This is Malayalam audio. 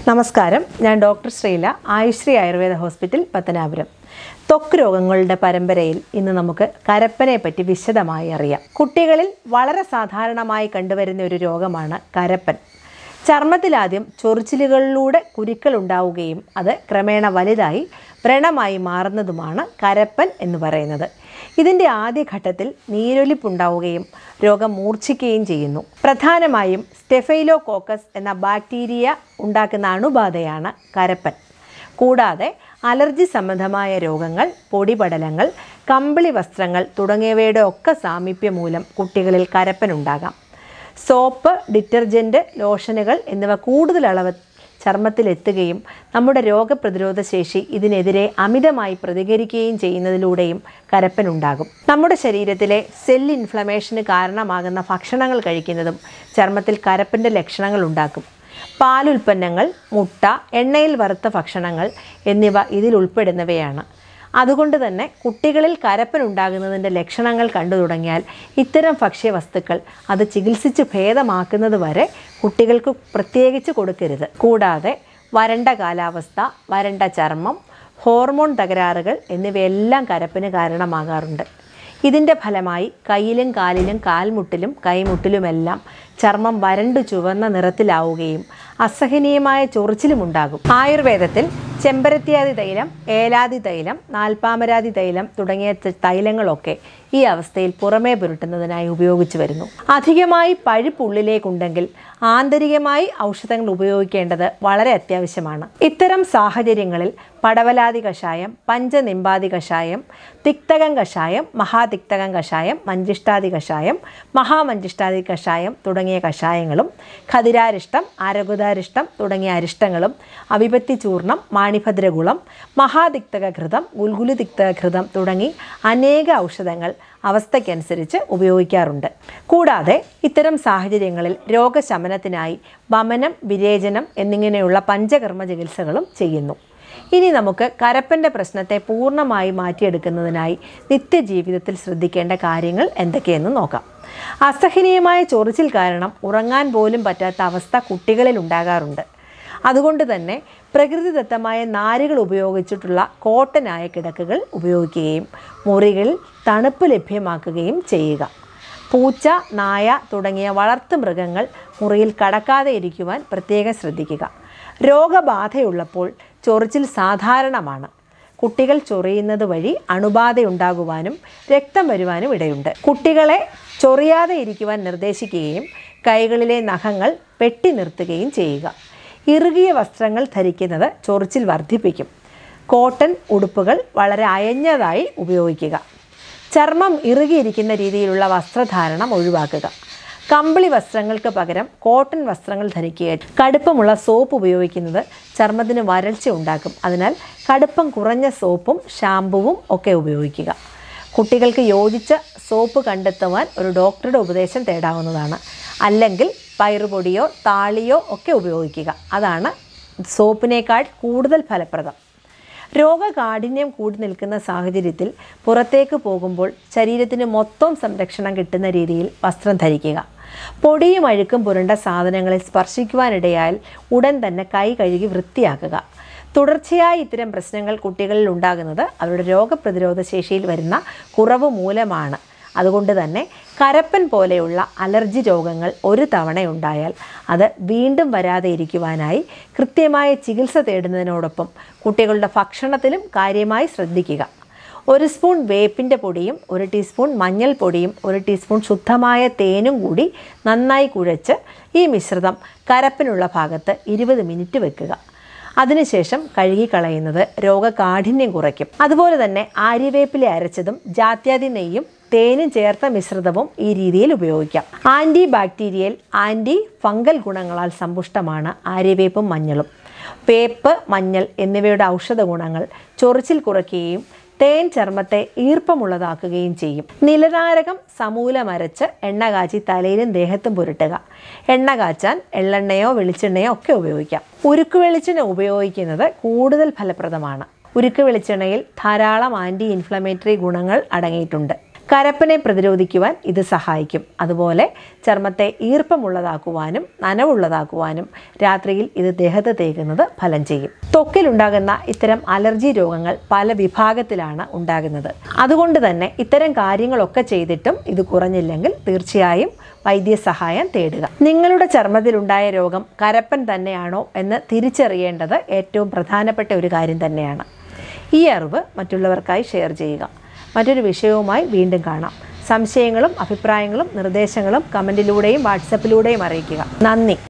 നമസ്കാരം ഞാൻ ഡോക്ടർ ശ്രീല ആയുശ്രീ ആയുർവേദ ഹോസ്പിറ്റൽ പത്തനാപുരം ത്വക്ക് രോഗങ്ങളുടെ പരമ്പരയിൽ ഇന്ന് നമുക്ക് കരപ്പനെ പറ്റി വിശദമായി അറിയാം കുട്ടികളിൽ വളരെ സാധാരണമായി കണ്ടുവരുന്ന ഒരു രോഗമാണ് കരപ്പൻ ചർമ്മത്തിലാദ്യം ചൊറിച്ചിലുകളിലൂടെ കുരുക്കൾ ഉണ്ടാവുകയും അത് ക്രമേണ വലുതായി വ്രണമായി മാറുന്നതുമാണ് കരപ്പൻ എന്ന് പറയുന്നത് ഇതിൻ്റെ ആദ്യഘട്ടത്തിൽ നീരൊലിപ്പുണ്ടാവുകയും രോഗം മൂർച്ഛിക്കുകയും ചെയ്യുന്നു പ്രധാനമായും സ്റ്റെഫൈലോകോക്കസ് എന്ന ബാക്ടീരിയ ഉണ്ടാക്കുന്ന അണുബാധയാണ് കരപ്പൻ കൂടാതെ അലർജി സംബന്ധമായ രോഗങ്ങൾ പൊടിപടലങ്ങൾ കമ്പിളി വസ്ത്രങ്ങൾ തുടങ്ങിയവയുടെ ഒക്കെ സാമീപ്യം മൂലം കുട്ടികളിൽ കരപ്പൻ ഉണ്ടാകാം സോപ്പ് ഡിറ്റർജൻറ്റ് ലോഷനുകൾ എന്നിവ കൂടുതൽ അളവ് ചർമ്മത്തിലെത്തുകയും നമ്മുടെ രോഗപ്രതിരോധ ശേഷി ഇതിനെതിരെ അമിതമായി പ്രതികരിക്കുകയും ചെയ്യുന്നതിലൂടെയും കരപ്പൻ ഉണ്ടാകും നമ്മുടെ ശരീരത്തിലെ സെൽ ഇൻഫ്ലമേഷന് കാരണമാകുന്ന ഭക്ഷണങ്ങൾ കഴിക്കുന്നതും ചർമ്മത്തിൽ കരപ്പൻ്റെ ലക്ഷണങ്ങൾ ഉണ്ടാക്കും പാലുൽപ്പന്നങ്ങൾ മുട്ട എണ്ണയിൽ വറുത്ത ഭക്ഷണങ്ങൾ എന്നിവ ഇതിൽ ഉൾപ്പെടുന്നവയാണ് അതുകൊണ്ട് തന്നെ കുട്ടികളിൽ കരപ്പൻ ഉണ്ടാകുന്നതിൻ്റെ ലക്ഷണങ്ങൾ കണ്ടു തുടങ്ങിയാൽ ഇത്തരം ഭക്ഷ്യവസ്തുക്കൾ അത് ചികിത്സിച്ച് ഭേദമാക്കുന്നത് വരെ കുട്ടികൾക്ക് പ്രത്യേകിച്ച് കൊടുക്കരുത് കൂടാതെ വരണ്ട കാലാവസ്ഥ വരണ്ട ചർമ്മം ഹോർമോൺ തകരാറുകൾ എന്നിവയെല്ലാം കരപ്പിന് കാരണമാകാറുണ്ട് ഇതിൻ്റെ ഫലമായി കയ്യിലും കാലിലും കാൽമുട്ടിലും കൈമുട്ടിലുമെല്ലാം ചർമ്മം വരണ്ടു ചുവന്ന നിറത്തിലാവുകയും അസഹനീയമായ ചൊറിച്ചിലും ഉണ്ടാകും ആയുർവേദത്തിൽ ചെമ്പരത്തിയാതി തൈലം ഏലാതി തൈലം നാൽപ്പാമരാതി തൈലം തുടങ്ങിയ ത- തൈലങ്ങളൊക്കെ ഈ അവസ്ഥയിൽ പുറമേ പുരട്ടുന്നതിനായി ഉപയോഗിച്ചു വരുന്നു അധികമായി പഴുപ്പ് ഉള്ളിലേക്കുണ്ടെങ്കിൽ ആന്തരികമായി ഔഷധങ്ങൾ ഉപയോഗിക്കേണ്ടത് വളരെ അത്യാവശ്യമാണ് ഇത്തരം സാഹചര്യങ്ങളിൽ പടവലാതി കഷായം പഞ്ചനിമ്പാതി കഷായം തിക്തകം കഷായം മഹാതിക്തകം കഷായം മഞ്ചിഷ്ടാതി കഷായം മഹാമഞ്ചിഷ്ടാതി കഷായം തുടങ്ങിയ കഷായങ്ങളും ഖതിരാരിഷ്ടം ആരകുതാരിഷ്ടം തുടങ്ങിയ അരിഷ്ടങ്ങളും അവിപത്തി ചൂർണം മാണിഭദ്രകുളം മഹാതിക്തക ഘൃതം ഗുൽഗുലു തിക്തക ഘൃതം തുടങ്ങി അനേക ഔഷധങ്ങൾ അവസ്ഥയ്ക്കനുസരിച്ച് ഉപയോഗിക്കാറുണ്ട് കൂടാതെ ഇത്തരം സാഹചര്യങ്ങളിൽ രോഗശമനത്തിനായി വമനം വിരേചനം എന്നിങ്ങനെയുള്ള പഞ്ചകർമ്മ ചികിത്സകളും ചെയ്യുന്നു ഇനി നമുക്ക് കരപ്പൻ്റെ പ്രശ്നത്തെ പൂർണ്ണമായി മാറ്റിയെടുക്കുന്നതിനായി നിത്യജീവിതത്തിൽ ശ്രദ്ധിക്കേണ്ട കാര്യങ്ങൾ എന്തൊക്കെയെന്ന് നോക്കാം അസഹനീയമായ ചൊറിച്ചിൽ കാരണം ഉറങ്ങാൻ പോലും പറ്റാത്ത അവസ്ഥ കുട്ടികളിൽ ഉണ്ടാകാറുണ്ട് അതുകൊണ്ട് തന്നെ പ്രകൃതിദത്തമായ നാരുകൾ ഉപയോഗിച്ചിട്ടുള്ള കോട്ടനായ കിടക്കുകൾ ഉപയോഗിക്കുകയും മുറികളിൽ തണുപ്പ് ലഭ്യമാക്കുകയും ചെയ്യുക പൂച്ച നായ തുടങ്ങിയ വളർത്തു മൃഗങ്ങൾ മുറിയിൽ കടക്കാതെ ഇരിക്കുവാൻ പ്രത്യേകം ശ്രദ്ധിക്കുക രോഗബാധയുള്ളപ്പോൾ ചൊറിച്ചിൽ സാധാരണമാണ് കുട്ടികൾ ചൊറിയുന്നത് വഴി അണുബാധയുണ്ടാകുവാനും രക്തം വരുവാനും ഇടയുണ്ട് കുട്ടികളെ ചൊറിയാതെ ഇരിക്കുവാൻ നിർദ്ദേശിക്കുകയും കൈകളിലെ നഖങ്ങൾ വെട്ടി നിർത്തുകയും ചെയ്യുക ഇറുകിയ വസ്ത്രങ്ങൾ ധരിക്കുന്നത് ചൊറിച്ചിൽ വർദ്ധിപ്പിക്കും കോട്ടൺ ഉടുപ്പുകൾ വളരെ അയഞ്ഞതായി ഉപയോഗിക്കുക ചർമ്മം ഇറുകിയിരിക്കുന്ന രീതിയിലുള്ള വസ്ത്രധാരണം ഒഴിവാക്കുക കമ്പിളി വസ്ത്രങ്ങൾക്ക് പകരം കോട്ടൺ വസ്ത്രങ്ങൾ ധരിക്കുക കടുപ്പമുള്ള സോപ്പ് ഉപയോഗിക്കുന്നത് ചർമ്മത്തിന് വരൾച്ച ഉണ്ടാക്കും അതിനാൽ കടുപ്പം കുറഞ്ഞ സോപ്പും ഷാമ്പുവും ഒക്കെ ഉപയോഗിക്കുക കുട്ടികൾക്ക് യോജിച്ച സോപ്പ് കണ്ടെത്തുവാൻ ഒരു ഡോക്ടറുടെ ഉപദേശം തേടാവുന്നതാണ് അല്ലെങ്കിൽ പയറുപൊടിയോ താളിയോ ഒക്കെ ഉപയോഗിക്കുക അതാണ് സോപ്പിനേക്കാൾ കൂടുതൽ ഫലപ്രദം രോഗകാഠിന്യം കൂടി നിൽക്കുന്ന സാഹചര്യത്തിൽ പുറത്തേക്ക് പോകുമ്പോൾ ശരീരത്തിന് മൊത്തം സംരക്ഷണം കിട്ടുന്ന രീതിയിൽ വസ്ത്രം ധരിക്കുക പൊടിയും അഴുക്കും പുരണ്ട സാധനങ്ങളെ സ്പർശിക്കുവാനിടയാൽ ഉടൻ തന്നെ കൈ കഴുകി വൃത്തിയാക്കുക തുടർച്ചയായി ഇത്തരം പ്രശ്നങ്ങൾ കുട്ടികളിൽ ഉണ്ടാകുന്നത് അവരുടെ രോഗപ്രതിരോധ ശേഷിയിൽ വരുന്ന കുറവ് മൂലമാണ് അതുകൊണ്ട് തന്നെ കരപ്പൻ പോലെയുള്ള അലർജി രോഗങ്ങൾ ഒരു തവണയുണ്ടായാൽ അത് വീണ്ടും വരാതെ ഇരിക്കുവാനായി കൃത്യമായ ചികിത്സ തേടുന്നതിനോടൊപ്പം കുട്ടികളുടെ ഭക്ഷണത്തിലും കാര്യമായി ശ്രദ്ധിക്കുക ഒരു സ്പൂൺ വേപ്പിൻ്റെ പൊടിയും ഒരു ടീസ്പൂൺ മഞ്ഞൾപ്പൊടിയും ഒരു ടീസ്പൂൺ ശുദ്ധമായ തേനും കൂടി നന്നായി കുഴച്ച് ഈ മിശ്രിതം കരപ്പിനുള്ള ഭാഗത്ത് ഇരുപത് മിനിറ്റ് വെക്കുക അതിനുശേഷം കഴുകിക്കളയുന്നത് രോഗകാഠിന്യം കുറയ്ക്കും അതുപോലെ തന്നെ ആര്യവേപ്പില അരച്ചതും ജാത്യാതി നെയ്യും തേനും ചേർത്ത മിശ്രിതവും ഈ രീതിയിൽ ഉപയോഗിക്കാം ആൻറ്റി ബാക്ടീരിയൽ ആൻറ്റി ഫംഗൽ ഗുണങ്ങളാൽ സമ്പുഷ്ടമാണ് ആര്യവേപ്പും മഞ്ഞളും വേപ്പ് മഞ്ഞൾ എന്നിവയുടെ ഔഷധ ഗുണങ്ങൾ ചൊറിച്ചിൽ കുറയ്ക്കുകയും തേൻ ചർമ്മത്തെ ഈർപ്പമുള്ളതാക്കുകയും ചെയ്യും നിലനാരകം സമൂലമരച്ച് എണ്ണ കാച്ചി തലയിലും ദേഹത്തും പുരട്ടുക എണ്ണ കാച്ചാൻ എള്ളെണ്ണയോ വെളിച്ചെണ്ണയോ ഒക്കെ ഉപയോഗിക്കാം ഉരുക്ക് വെളിച്ചെണ്ണ ഉപയോഗിക്കുന്നത് കൂടുതൽ ഫലപ്രദമാണ് ഉരുക്ക് വെളിച്ചെണ്ണയിൽ ധാരാളം ആൻറ്റി ഇൻഫ്ലമേറ്ററി ഗുണങ്ങൾ അടങ്ങിയിട്ടുണ്ട് കരപ്പനെ പ്രതിരോധിക്കുവാൻ ഇത് സഹായിക്കും അതുപോലെ ചർമ്മത്തെ ഈർപ്പമുള്ളതാക്കുവാനും നനവുള്ളതാക്കുവാനും രാത്രിയിൽ ഇത് ദേഹത്ത് തേക്കുന്നത് ഫലം ചെയ്യും ത്വക്കിലുണ്ടാകുന്ന ഇത്തരം അലർജി രോഗങ്ങൾ പല വിഭാഗത്തിലാണ് ഉണ്ടാകുന്നത് അതുകൊണ്ട് തന്നെ ഇത്തരം കാര്യങ്ങളൊക്കെ ചെയ്തിട്ടും ഇത് കുറഞ്ഞില്ലെങ്കിൽ തീർച്ചയായും വൈദ്യസഹായം തേടുക നിങ്ങളുടെ ചർമ്മത്തിലുണ്ടായ രോഗം കരപ്പൻ തന്നെയാണോ എന്ന് തിരിച്ചറിയേണ്ടത് ഏറ്റവും പ്രധാനപ്പെട്ട ഒരു കാര്യം തന്നെയാണ് ഈ അറിവ് മറ്റുള്ളവർക്കായി ഷെയർ ചെയ്യുക മറ്റൊരു വിഷയവുമായി വീണ്ടും കാണാം സംശയങ്ങളും അഭിപ്രായങ്ങളും നിർദ്ദേശങ്ങളും കമൻറ്റിലൂടെയും വാട്സപ്പിലൂടെയും അറിയിക്കുക നന്ദി